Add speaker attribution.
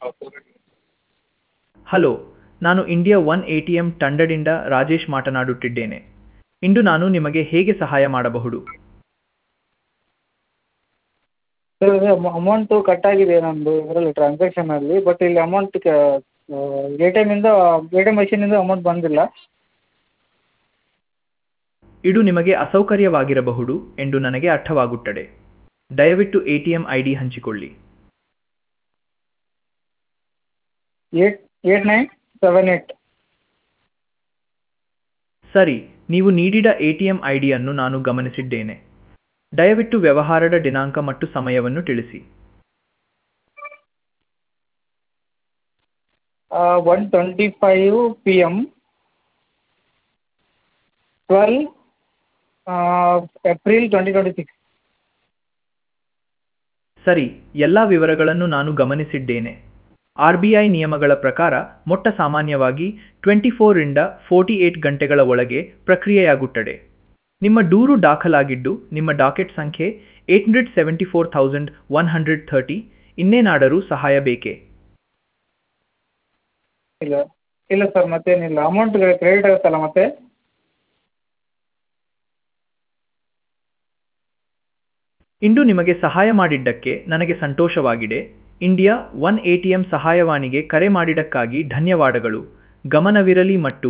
Speaker 1: hello ನಾನು India one A T M ತಂಡದಿಂದ ರಾಜೇಶ್ ಮಾತನಾಡುತ್ತಿದ್ದೇನೆ ಇಂದು ನಾನು ನಿಮಗೆ ಹೇಗೆ ಸಹಾಯ ಮಾಡಬಹುದು
Speaker 2: ಸರ್ ಅದೇ ಅಮೌಂಟು ಕಟ್ ಆಗಿದೆ ನನ್ನದು ಇದರಲ್ಲಿ ಟ್ರಾನ್ಸಾಕ್ಷನಲ್ಲಿ ಬಟ್ ಇಲ್ಲಿ ಅಮೌಂಟ್ ಎ ಟಿ ಎಮ್ಮಿಂದ ಎ ಟಿ ಎಮ್ ಮೆಷಿನಿಂದ ಅಮೌಂಟ್ ಬಂದಿಲ್ಲ
Speaker 1: ಇದು ನಿಮಗೆ ಅಸೌಕರ್ಯವಾಗಿರಬಹುದು ಎಂದು ನನಗೆ ಅರ್ಥವಾಗುತ್ತದೆ ದಯವಿಟ್ಟು A T M I D ಹಂಚಿಕೊಳ್ಳಿ
Speaker 2: eight eight nine seven eight
Speaker 1: ಸರಿ ನೀವು ನೀಡಿದ ಎ ಟಿ ಎಂ ಐ ಡಿಯನ್ನು ನಾನು ಗಮನಿಸಿದ್ದೇನೆ ದಯವಿಟ್ಟು ವ್ಯವಹಾರದ ದಿನಾಂಕ ಮತ್ತು ಸಮಯವನ್ನು ತಿಳಿಸಿ
Speaker 2: one twenty five P M twelve April twenty twenty six
Speaker 1: ಸರಿ ಎಲ್ಲ ವಿವರಗಳನ್ನು ನಾನು ಗಮನಿಸಿದ್ದೇನೆ ಆರ್ ಬಿ ಐ ನಿಯಮಗಳ ಪ್ರಕಾರ ಮೊಟ್ಟ ಸಾಮಾನ್ಯವಾಗಿ ಟ್ವೆಂಟಿ ಫೋರಿಂದ ಫೋರ್ಟಿ ಏಟ್ ಗಂಟೆಗಳ ಒಳಗೆ ಪ್ರಕ್ರಿಯೆಯಾಗುತ್ತದೆ ನಿಮ್ಮ ದೂರು ದಾಖಲಾಗಿದ್ದು ನಿಮ್ಮ ಡಾಕೆಟ್ ಸಂಖ್ಯೆ eight hundred seventy four thousand one hundred thirty ಇನ್ನೇನಾದರೂ ಸಹಾಯ ಬೇಕೇ
Speaker 2: ಇಲ್ಲ ಇಲ್ಲ ಸರ್ ಮತ್ತೇನಿಲ್ಲ ಅಮೌಂಟ್ ಕ್ರೆಡಿಟ್ ಆಗುತ್ತಲ್ಲ ಮತ್ತೆ
Speaker 1: ಇಂದು ನಿಮಗೆ ಸಹಾಯ ಮಾಡಿದ್ದಕ್ಕೆ ನನಗೆ ಸಂತೋಷವಾಗಿದೆ India one A T M ಸಹಾಯವಾಣಿಗೆ ಕರೆ ಮಾಡಿದ್ದಕ್ಕಾಗಿ ಧನ್ಯವಾದಗಳು ಗಮನವಿರಲಿ ಮತ್ತು